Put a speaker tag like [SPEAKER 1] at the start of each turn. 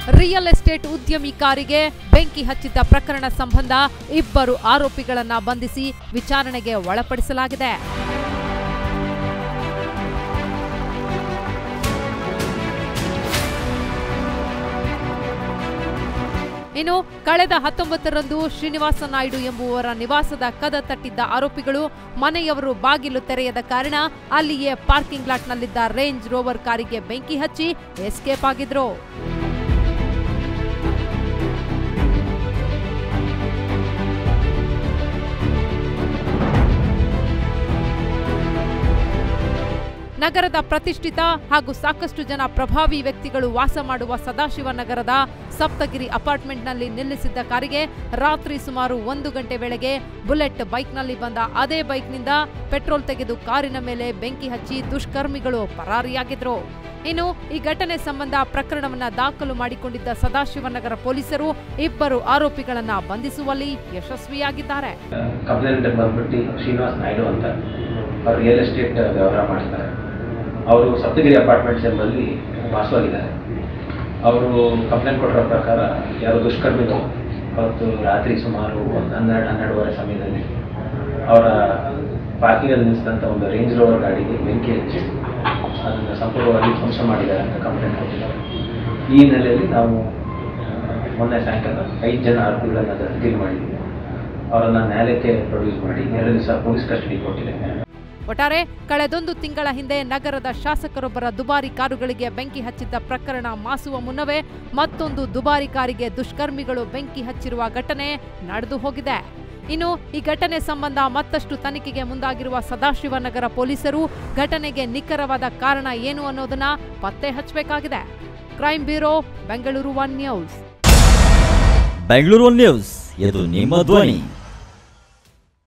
[SPEAKER 1] real estate ಉದ್ಯಮಿ ಕಾರಿಗೆ ಬೆಂಕಿ ಹಚ್ಚಿದ್ದ ಪ್ರಕರಣ ಸಂಬಂಧ ಇಬ್ಬರು ಆರೋಪಿಗಳನ್ನ ಬಂಧಿಸಿ ವಿಚಾರಣೆಗೆ ಒಳಪಡಿಸಲಾಗಿದೆ ಇನ್ನು ಕಳೆದ ಹತ್ತೊಂಬತ್ತರಂದು ಶ್ರೀನಿವಾಸ ನಾಯ್ಡು ಎಂಬುವರ ನಿವಾಸದ ಕದ ತಟ್ಟಿದ್ದ ಆರೋಪಿಗಳು ಮನೆಯವರು ಬಾಗಿಲು ತೆರೆಯದ ಕಾರಣ ಅಲ್ಲಿಯೇ ಪಾರ್ಕಿಂಗ್ ಲಾಟ್ನಲ್ಲಿದ್ದ ರೇಂಜ್ ರೋವರ್ ಕಾರಿಗೆ ಬೆಂಕಿ ಹಚ್ಚಿ ಎಸ್ಕೇಪ್ ಆಗಿದ್ರು ನಗರದ ಪ್ರತಿಷ್ಠಿತ ಹಾಗೂ ಸಾಕಷ್ಟು ಜನ ಪ್ರಭಾವಿ ವ್ಯಕ್ತಿಗಳು ವಾಸ ಮಾಡುವ ಸದಾಶಿವ ನಗರದ ಸಪ್ತಗಿರಿ ಅಪಾರ್ಟ್ಮೆಂಟ್ನಲ್ಲಿ ನಿಲ್ಲಿಸಿದ್ದ ಕಾರಿಗೆ ರಾತ್ರಿ ಸುಮಾರು ಒಂದು ಗಂಟೆ ವೇಳೆಗೆ ಬುಲೆಟ್ ಬೈಕ್ನಲ್ಲಿ ಬಂದ ಅದೇ ಬೈಕ್ನಿಂದ ಪೆಟ್ರೋಲ್ ತೆಗೆದು ಕಾರಿನ ಮೇಲೆ ಬೆಂಕಿ ಹಚ್ಚಿ ದುಷ್ಕರ್ಮಿಗಳು ಪರಾರಿಯಾಗಿದ್ರು ಇನ್ನು ಈ ಘಟನೆ ಸಂಬಂಧ ಪ್ರಕರಣವನ್ನ ದಾಖಲು ಮಾಡಿಕೊಂಡಿದ್ದ ಸದಾಶಿವನಗರ ಪೊಲೀಸರು ಇಬ್ಬರು ಆರೋಪಿಗಳನ್ನ ಬಂಧಿಸುವಲ್ಲಿ ಯಶಸ್ವಿಯಾಗಿದ್ದಾರೆ
[SPEAKER 2] ಕಂಪ್ಲೇಂಟ್ ಬಂದ್ಬಿಟ್ಟು ಶ್ರೀನಿವಾಸ್ ನಾಯ್ಡು ಅಂತ ಅವ್ರು ರಿಯಲ್ ಎಸ್ಟೇಟ್ ವ್ಯವಹಾರ ಮಾಡ್ತಾರೆ ಅವರು ಸಪ್ತಗಿರಿ ಅಪಾರ್ಟ್ಮೆಂಟ್ಸ್ ಎಂಬಲ್ಲಿ ವಾಸವಾಗಿದ್ದಾರೆ ಅವರು ಕಂಪ್ಲೇಂಟ್ ಕೊಟ್ಟಿರೋ ಪ್ರಕಾರ ಯಾರೋ ದುಷ್ಕರ್ಮಿಗಳು ಅವತ್ತು ರಾತ್ರಿ ಸುಮಾರು ಒಂದು ಹನ್ನೆರಡು ಹನ್ನೆರಡುವರೆ ಸಮಯದಲ್ಲಿ ಅವರ ಪಾರ್ಕಿಂಗಲ್ಲಿ ನಿಲ್ಲಿಸಿದಂಥ ಒಂದು ರೇಂಜ್ ರೋವರ್ ಗಾಡಿಗೆ ಬೆಂಕಿ ಹಚ್ಚಿ ಅದನ್ನು ಸಂಪೂರ್ಣವಾಗಿ ಧ್ವಂಸ ಮಾಡಿದ್ದಾರೆ ಅಂತ ಕಂಪ್ಲೇಂಟ್ ಕೊಟ್ಟಿದ್ದಾರೆ ಈ ಹಿನ್ನೆಲೆಯಲ್ಲಿ ನಾವು ಮೊನ್ನೆ ಸಾಯಂಕಾಲ ಐದು ಜನ ಆರೋಪಿಗಳನ್ನು ದಸ್ತಗಿರಿ ಮಾಡಿದ್ವಿ ಅವರನ್ನು ನ್ಯಾಯಾಲಯಕ್ಕೆ ಪ್ರೊಡ್ಯೂಸ್ ಮಾಡಿ ಎರಡು ದಿವಸ ಪೊಲೀಸ್ ಕಸ್ಟಡಿ ಕೊಟ್ಟಿದೆ
[SPEAKER 1] ಒಟ್ಟಾರೆ ಕಳೆದೊಂದು ತಿಂಗಳ ಹಿಂದೆ ನಗರದ ಶಾಸಕರೊಬ್ಬರ ದುಬಾರಿ ಕಾರುಗಳಿಗೆ ಬೆಂಕಿ ಹಚ್ಚಿದ್ದ ಪ್ರಕರಣ ಮಾಸುವ ಮುನ್ನವೇ ಮತ್ತೊಂದು ದುಬಾರಿ ಕಾರಿಗೆ ದುಷ್ಕರ್ಮಿಗಳು ಬೆಂಕಿ ಹಚ್ಚಿರುವ ಘಟನೆ ನಡೆದು ಹೋಗಿದೆ ಇನ್ನು ಈ ಘಟನೆ ಸಂಬಂಧ ಮತ್ತಷ್ಟು ತನಿಖೆಗೆ ಮುಂದಾಗಿರುವ ಸದಾಶಿವನಗರ ಪೊಲೀಸರು ಘಟನೆಗೆ ನಿಖರವಾದ ಕಾರಣ ಏನು ಅನ್ನೋದನ್ನ ಪತ್ತೆ ಹಚ್ಚಬೇಕಾಗಿದೆ crime bureau Bengaluru one news
[SPEAKER 3] Bengaluru news ಇದು ನಿಮ್ಮ ಧ್ವನಿ